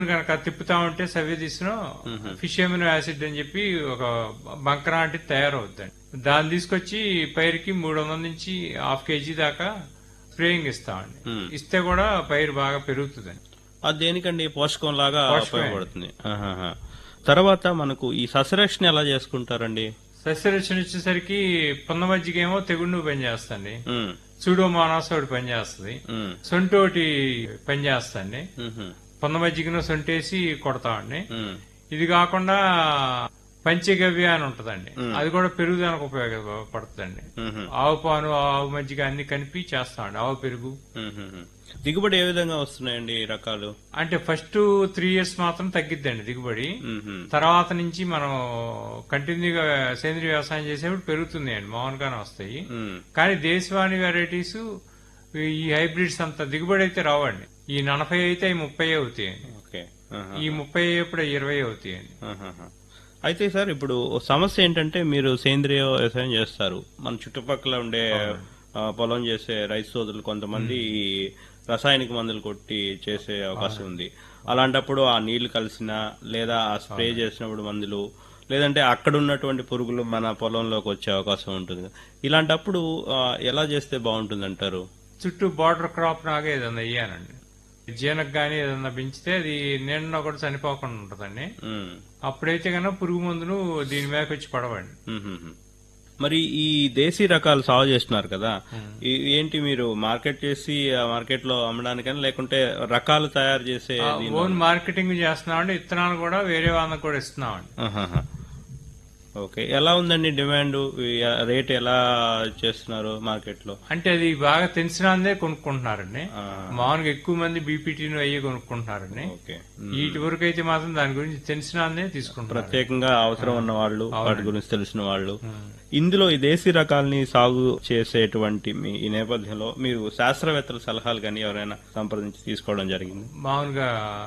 కనుక తిప్పుతా ఉంటే సవ్య దిశలో ఫిష్ ఎమినో యాసిడ్ అని చెప్పి ఒక బంకర లాంటిది తయారవుద్దండి దాన్ని తీసుకొచ్చి పైరుకి మూడు వందల నుంచి హాఫ్ కేజీ దాకా స్ప్రేయింగ్ ఇస్తామండి Hmm. ఇస్తే కూడా పైరు బాగా పెరుగుతుందండి అది దేనికండి పోషకం లాగా పోషకమే. ఉపయోగపడుతుంది ఆహాహా. తర్వాత మనకు ఈ సస్యరక్షణ ఎలా చేసుకుంటారండి సస్యరక్షణ వచ్చేసరికి పున్న మజ్జిగ ఏమో తెగుండు పనిచేస్తుంది ఉమ్, సూడోమానాస్ ఒకటి పనిచేస్తుంది ఉమ్, సొంటి ఒకటి పనిచేస్తుంది ఉహు, పున్న మజ్జిగను సొంటేసి కొడతామండి ఉమ్, ఇది కాకుండా పంచగవ్య అని ఉంటదండి మ్మ్. అది కూడా పెరుగుదలకు ఉపయోగపడుతుందండి ఉహు, ఆవు పాను ఆవు మజ్జిగ అన్ని కలిపి చేస్తామండి ఆవు పెరుగు ఉహుహు. దిగుబడి ఏ విధంగా వస్తున్నాయండి ఈ రకాలు అంటే ఫస్ట్ త్రీ ఇయర్స్ మాత్రం తగ్గిద్దండి దిగుబడి ఉహు, తర్వాత నుంచి మనం కంటిన్యూగా సేంద్రీయ వ్యవసాయం చేసేప్పుడు పెరుగుతుంది అండి మామూలుగానే వస్తాయి ఉమ్, కానీ దేశవాణి వెరైటీస్ ఈ హైబ్రిడ్స్ అంత దిగుబడి అయితే రావండి ఈ నలభై అయితే అవి ముప్పై అవుతాయండి ఓకే ఆహా. ఈ ముప్పై అప్పుడు ఇరవై అవుతాయండి ఆహాహా. అయితే సార్ ఇప్పుడు ఓ సమస్య ఏంటంటే మీరు సేంద్రియ వ్యవసాయం చేస్తారు మన చుట్టుపక్కల ఉండే ఆ, పొలం చేసే రైతు సోదరులు కొంతమంది ఈ రసాయనిక మందులు కొట్టి చేసే అవకాశం ఉంది అలాంటప్పుడు ఆ నీళ్లు కలిసిన లేదా ఆ స్ప్రే చేసినప్పుడు మందులు లేదంటే అక్కడ ఉన్నటువంటి పురుగులు మన పొలంలోకి వచ్చే అవకాశం ఉంటుంది ఇలాంటప్పుడు ఆ, ఎలా చేస్తే బాగుంటుంది అంటారు చుట్టూ బార్డర్ క్రాప్ నాగా ఏదన్నా వేయాలండి జీనకు గానీ ఏదన్నా పెంచితే అది నీళ్ళలో కూడా చనిపోకుండా ఉంటదండి అప్పుడైతే కనుక పురుగు మందులు దీని మీదకి వచ్చి పడవండి మరి ఈ దేశీ రకాలు సాగు చేస్తున్నారు కదా ఈ- ఏంటి మీరు మార్కెట్ చేసి ఆ మార్కెట్ లో అమ్మడానికని లేకుంటే రకాలు తయారు చేసే దీని- ఓన్ మార్కెటింగ్ చేస్తున్నామండి విత్తనాలు కూడా వేరే వాళ్ళకి కూడా ఇస్తున్నామండి ఆహాహా. ఓకే ఎలా ఉందండి డిమాండ్ రేట్ ఎలా చేస్తున్నారు మార్కెట్ లో అంటే అది బాగా తెలిసినందే కొనుక్కుంటున్నారండి ఆ, మామూలుగా ఎక్కువ మంది బీపీటీని అయ్యి కొనుక్కుంటున్నారండి ఓకే వీటి వరకు అయితే మాత్రం దాని గురించి తెలిసినందే తీసుకుంటున్నారు ప్రత్యేకంగా అవసరం ఉన్న వాళ్ళు వాటి గురించి తెలిసిన వాళ్ళు ఇందులో ఈ దేశీ రకాలని సాగు చేసేటువంటి మీ ఈ నేపథ్యంలో మీరు శాస్త్రవేత్తల సలహాలు కానీ ఎవరైనా సంప్రదించి తీసుకోవడం జరిగింది మామూలుగా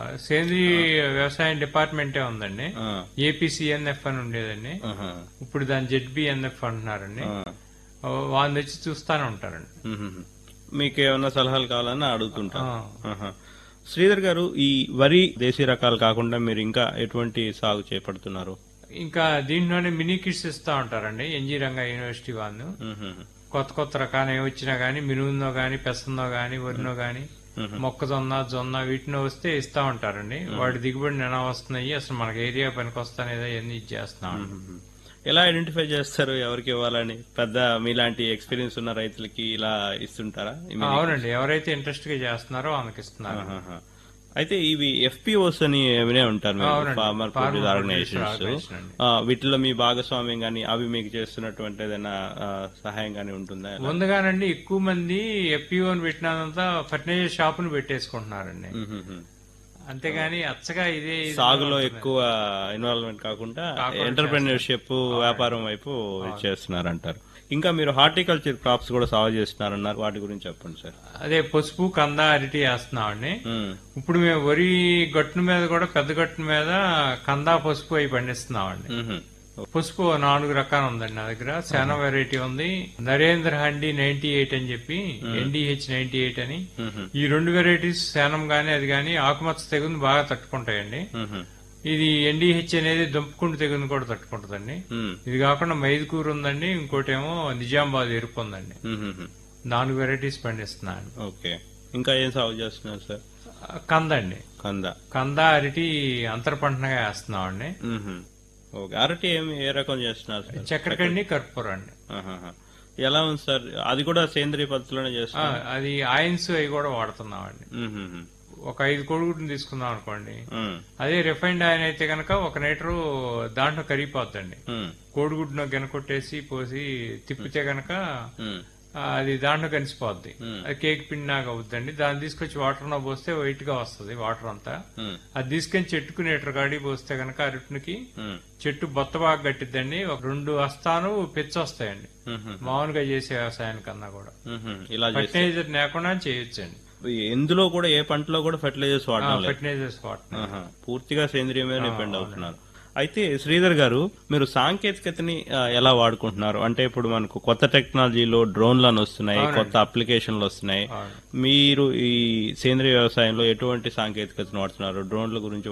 సేంద్రీయ వ్యవసాయం డిపార్ట్మెంటే ఉందండి ఆ, ఏపీసీఎన్ఎఫ్ అని ఉండేదండి ఆహా, ఇప్పుడు దాని జెడ్బిఎన్ఎఫ్ అంటున్నారండి ఆ. వాళ్ళని వచ్చి చూస్తానే ఉంటారండి మ్మ్. మీకు ఏమైనా సలహాలు కావాలని అడుగుతుంటారు ఆ. ఆహా. శ్రీధర్ గారు ఈ వరి దేశీ రకాలు కాకుండా మీరు ఇంకా ఎటువంటి సాగు చేపడుతున్నారు ఇంకా దీంట్లోనే మినీ కిట్స్ ఇస్తా ఉంటారండి ఎన్జీ రంగా యూనివర్సిటీ వాళ్ళు మ్మ్. కొత్త కొత్త రకాలు ఏమి వచ్చినా గానీ మినుమునో గానీ పెసన్నో గానీ వరినో గానీ మ్మ్. మొక్కజొన్న జొన్న వీటినో వస్తే ఇస్తా ఉంటారండి వాటి దిగుబడి ఎలా వస్తున్నాయి అసలు మనకి ఏరియా పనికి వస్తానేదో ఇవన్నీ ఇచ్చేస్తున్నాం మ్మ్. ఎలా ఐడెంటిఫై చేస్తారు ఎవరికి ఇవ్వాలని పెద్ద మీలాంటి ఎక్స్పీరియన్స్ ఉన్న రైతులకి ఇలా ఇస్తుంటారా ఇవి- అవునండి ఎవరైతే ఇంట్రెస్ట్ గా చేస్తున్నారో వాళ్ళకి ఇస్తున్నారు ఆహాహా. అయితే ఇవి ఎఫ్పిఓస్ అని వినే ఉంటారు మీరు, అవునండి. Farmer farmer produce producer organisations organisation అండి. ఆ, వీటిలో మీ భాగస్వామ్యం గానీ అవి మీకు చేస్తున్నటువంటి ఏదైనా ఆ, సహాయం గానీ ఉంటుందా ఎలా? ముందుగానండి ఎక్కువ మంది ఎఫ్పిఓని పెట్టినంతా ఫర్టిలైజర్ షాపును పెట్టేసుకుంటున్నారండి మ్మ్. అంతేగాని అచ్చగా ఇదే ఇది సాగులో ఎక్కువ ఇన్వాల్వ్మెంట్ కాకుండా కాకుండా ఎంటర్ప్రెన్యూర్షిప్ వ్యాపారం వైపు చేస్తున్నారంటారు ఇంకా మీరు హార్టికల్చర్ క్రాప్స్ కూడా సాగు చేస్తున్నారన్నారు వాటి గురించి చెప్పండి సార్ అదే పసుపు కంద అరటి వేస్తున్నామండి మ్మ్. ఇప్పుడు మేము వరి గట్టున మీద కూడా పెద్ద గట్టున మీద కంద పసుపు అవి పండిస్తున్నామండి మ్మ్. పసుపు నాలుగు రకాలు ఉందండి నా దగ్గర శానా వెరైటీ ఉంది నరేంద్ర హండి నైన్టీ ఎయిట్ అని చెప్పి ఎన్డీహెచ్ నైన్టీ ఎయిట్ అని మ్మ్. ఈ రెండు వెరైటీస్ శానం గానీ అది గానీ ఆకుమచ్చ తెగుని బాగా తట్టుకుంటాయండి మ్మ్. ఇది ఎన్డీహెచ్ అనేది దుంపకుండు తెగుని కూడా తట్టుకుంటుందండి మ్మ్. ఇది కాకుండా మైదుకూరు ఉందండి ఇంకోటేమో నిజామాబాద్ ఎరుపు ఉందండి మ్మ్. నాలుగు వెరైటీస్ పండిస్తున్నాను ఓకే ఇంకా ఏం సాగు చేస్తున్నారు సార్ కందండి కంద కంద అరటి అంతర పంటగా వేస్తున్నామండి మ్మ్. ఓకే అరటి ఏమి ఏ రకం చేస్తున్నారు సార్ చక్కెరకండి కర్పూరం అండి ఆహాహా. ఎలా ఉంది సార్ అది కూడా సేంద్రియ పద్ధతిలోనే ఆ, చేస్తున్నారు అది ఆయిన్స్ అవి కూడా వాడుతున్నామండి మ్మ్. ఒక ఐదు కోడిగుడ్డుని తీసుకుందాం అనుకోండి మ్మ్. అదే రిఫైన్డ్ ఆయిల్ అయితే కనుక ఒక లీటరు దాంట్లో కరిగిపోద్దండి మ్మ్. కోడిగుడ్డును గెనకొట్టేసి పోసి తిప్పితే గనక మ్మ్. ఆ, అది దాంట్లో కలిసిపోద్ది మ్మ్. అది కేక్ పిండి లాగా అవుద్దండి దాన్ని తీసుకొచ్చి వాటర్ లో పోస్తే వైట్ గా వస్తుంది వాటర్ అంతా మ్మ్. అది తీసుకొని చెట్టుకు లీటర్ కాడి పోస్తే గనక అరటికి మ్మ్. చెట్టు బొత్త బాగా గట్టిద్దండి ఒక రెండు వస్తాను పెచ్చు వస్తాయండి మ్మ్. మామూలుగా చేసే వ్యవసాయానికన్నా కూడా మ్మ్. ఇలా చేస్తే ఫర్టిలైజర్ లేకుండా చేయొచ్చండి ఎందులో కూడా ఏ పంటలో కూడా ఫెర్టిలైజర్స్ వాడడం లేదు ఫర్టిలైజర్స్ వాడుతున్నాం ఆహా. పూర్తిగా సేంద్రియ మీద డిపెండ్ అవుతున్నారు అయితే శ్రీధర్ గారు మీరు సాంకేతికతని ఆ, ఎలా వాడుకుంటున్నారు అంటే ఇప్పుడు మనకు కొత్త టెక్నాలజీలో డ్రోన్లు అని వస్తున్నాయి కొత్త అప్లికేషన్లు వస్తున్నాయి అవును. మీరు ఈ సేంద్రియ వ్యవసాయంలో ఎటువంటి సాంకేతికతను వాడుతున్నారు డ్రోన్ల గురించి